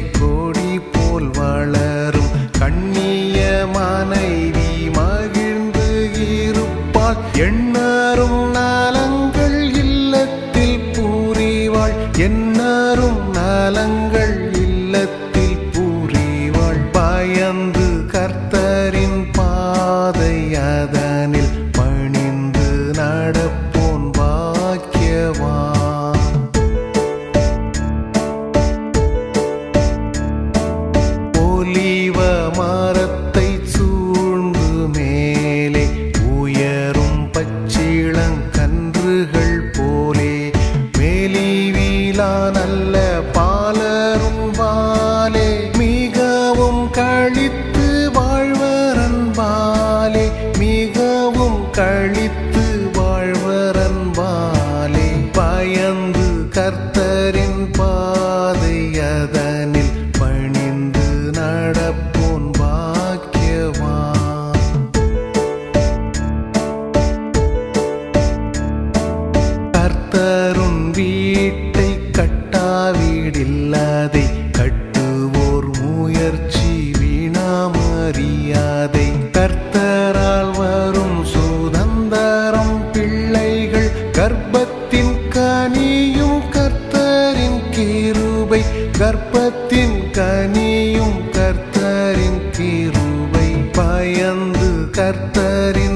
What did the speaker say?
கொடி போல் வளரும் கண்ணிய மனைவி மகிழ்ந்து இருப்பாள் எண்ணரும் நலங்கள் இல்லத்தில் பூரிவாள் எண்ணரும் நலங்கள் இல்லத்தில் பூரிவாள் பயந்து கர்த்தரின் பாதை அதனில் பணிந்து நடப்போன் பாக்கியவான் ஒலிவ மரத்தை சூழ்ந்து மேலே உயரும் பச்சிளங்கன்றுகள் போலே மேலிவீலா நல்ல பாலரும் பாலே மிகவும் கழித்து வாழ்வரன் பாலே மிகவும் கழித்து வாழ்வரன் பாலே பயந்து கர்த்தரின் பாதை அதனில் பணிந்து நடப்போன் பாக்கியவான் கர்த்தருன் வீட்டை கட்டாவிடில்லாதே கட்டுவோர் முயற்சி வீணாமறியாதை கர்த்தரால் வரும் சுதந்தரம் பிள்ளைகள் கர்ப்பத்தின் கனியும் கர்த்தரின் கிருபை கர்ப்பத்தின் கனியும் கர்த்தரின் கிருபை பயந்து கர்த்தரின்